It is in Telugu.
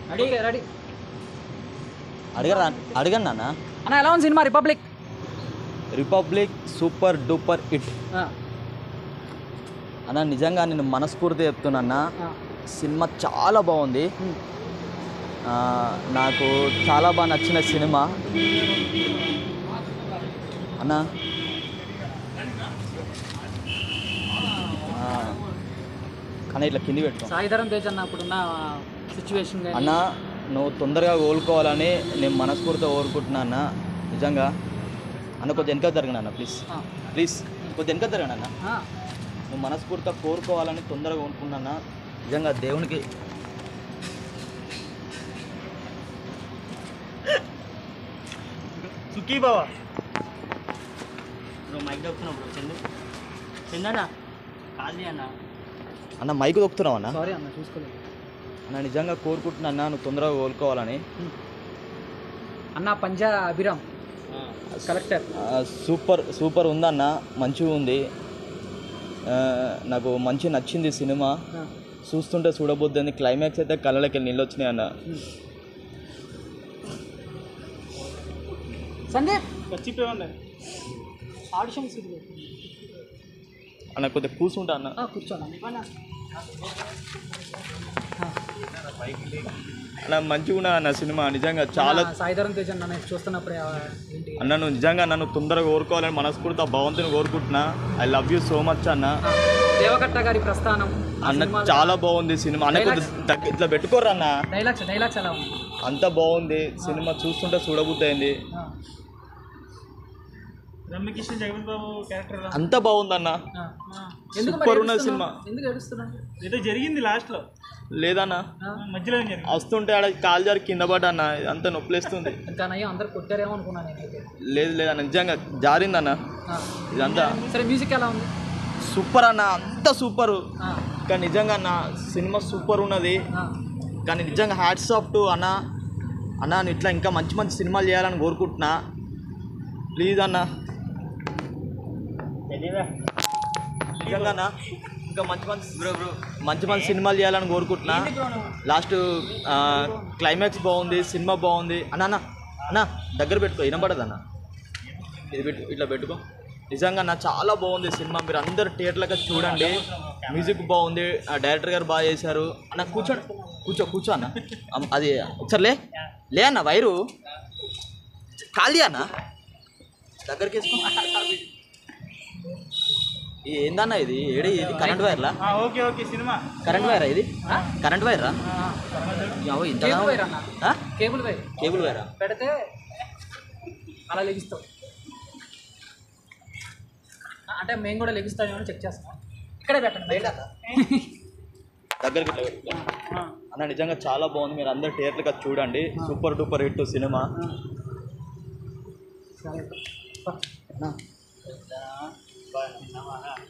రెడీ రెడీ అడగరా అడగండి నాన్న అన్న ఎలా ఉంది cinema republic republic super duper hit అన్న నిజంగా నేను మనస్ఫూర్తి చెప్తున్నా సినిమా చాలా బాగుంది ఆ, నాకు చాలా బాగా నచ్చిన సినిమా అన్న ఆ, అన్న ఇట్లా కింది పెట్టుకో సాయిధరం తేజ్ అన్న ఇప్పుడున్న సిచ్యువేషన్ అన్న నువ్వు తొందరగా కోలుకోవాలని నేను మనస్ఫూర్తిగా కోరుకుంటున్నా అన్న నిజంగా అన్న కొద్దిగా వెనక జరగను అన్న ప్లీజ్ ప్లీజ్ కొద్దిగా వెనక జరగను అన్న నువ్వు మనస్ఫూర్తిగా కోరుకోవాలని తొందరగా కోరుకున్నా నిజంగా దేవునికి సుఖీ బావా నువ్వు మైక్ దొక్కున్నావు చందు చందనా ఖాళీ అన్న అన్న మైక్ దొక్కుతున్నావు అన్న సారీ అన్న చూసుకోలేదు అన్న నిజంగా కోరుకుంటున్నా అన్న నువ్వు తొందరగా కోలుకోవాలని అన్న పంజా అభిరామ్ కలెక్టర్ ఆ, సూపర్ సూపర్ ఉందన్న మంచిగా ఉంది ఆ, నాకు మంచి నచ్చింది సినిమా చూస్తుంటే చూడబోద్దని క్లైమాక్స్ అయితే కళ్ళకి నీళ్ళు వచ్చినాయి అన్న సందీప్ మర్చిపోయి ఆడిషన్స్ అన్న కొద్దిగా కూర్చుంటా అన్న కూర్చోనా అన్న మంచిగా ఉన్నా అన్న సినిమా నిజంగా చాలా సాయిధరం తేజ్ అన్న నేను చూస్తున్నప్పుడే ఆ, ఏంటి అన్న నువ్వు నిజంగా నన్ను తొందరగా కోరుకోవాలని మనస్ఫూర్తిగా భగవంతుని కోరుకుంటున్నా I love you so much అన్న ఆ, దేవకట్ట గారి ప్రస్థానం అన్న చాలా బాగుంది సినిమా అన్న కొద్ది దగ్గ- ఇట్లా పెట్టుకోరా అన్న డైలాగ్స్ డైలాగ్స్ ఎలా ఉంది అంత బాగుంది సినిమా చూస్తుంటే చూడబుద్ధి అయింది ఆ, రమ్యకృష్ణ జగపతి బాబు క్యారెక్టర్ అంత బాగుందన్న ఆ. ఎందుకు మరి సూపర్ ఉన్నది ఏడుస్తున్నావు? సినిమా ఎందుకు ఏడుస్తున్నావు ఏదో జరిగింది లాస్ట్లో లేదన్న మధ్యలో ఏం జరిగింది వస్తుంటే ఆడ కాలు జారి కింద పడ్డా అన్న అంత నొప్పిలేస్తుంది ఇంకా నయ్యం అందరు కొట్టారేమో అనుకున్నాను నేనైతే లేదు లేదన్న నిజంగా జారిందన్న ఆ. ఇదంతా సరే మ్యూజిక్ ఎలా ఉంది సూపర్ అన్న అంత సూపరు ఆ, కానీ నిజంగా అన్న సినిమా సూపర్ ఉన్నది ఆ. కానీ నిజంగా హ్యాట్స్ ఆఫ్ టు అన్న అన్న నేను ఇట్లా ఇంకా మంచి మంచి సినిమాలు చేయాలని కోరుకుంటున్నా ప్లీజ్ అన్న తెలియదా నిజంగా అన్న ఇంకా మంచి మంచి మంచి మంచి సినిమాలు చేయాలని కోరుకుంటున్నా లాస్ట్ క్లైమాక్స్ బాగుంది సినిమా బాగుంది అన్న అన్న అన్న దగ్గర పెట్టుకో వినపడదు అన్న ఇది పెట్టు ఇట్లా పెట్టుకో నిజంగా నా చాలా బాగుంది సినిమా మీరు అందరు థియేటర్లకి చూడండి మ్యూజిక్ బాగుంది ఆ డైరెక్టర్ గారు బాగా చేశారు అన్న కూర్చోండి కూర్చో కూర్చో అన్న అమ్, అది ఒకసారి లే లే అన్న వైరు ఖాళీ అన్న దగ్గరికి వేసుకో ఇది ఏందన్న ఇది ఏడి ఇది కరెంట్ వైర్లా ఓకే ఓకే సినిమా కరెంట్ వైరా ఇది కరెంట్ వైరా యావో ఇంత కేబుల్ వైర్ అన్న ఆ? కేబుల్ వైర్ కేబుల్ వైరా పెడితే అలా లెగిస్తావు ఆ, అంటే మేము కూడా లెగిస్తామేమో చెక్ చేస్తాం ఇక్కడే పెట్టండి బయట దగ్గరికి ఇట్లా పెట్టుకో. అన్న నిజంగా చాలా బాగుంది మీరు అందరు థియేటర్కి వచ్చి చూడండి సూపర్ డూపర్ హిట్ సినిమా సరే. అన్న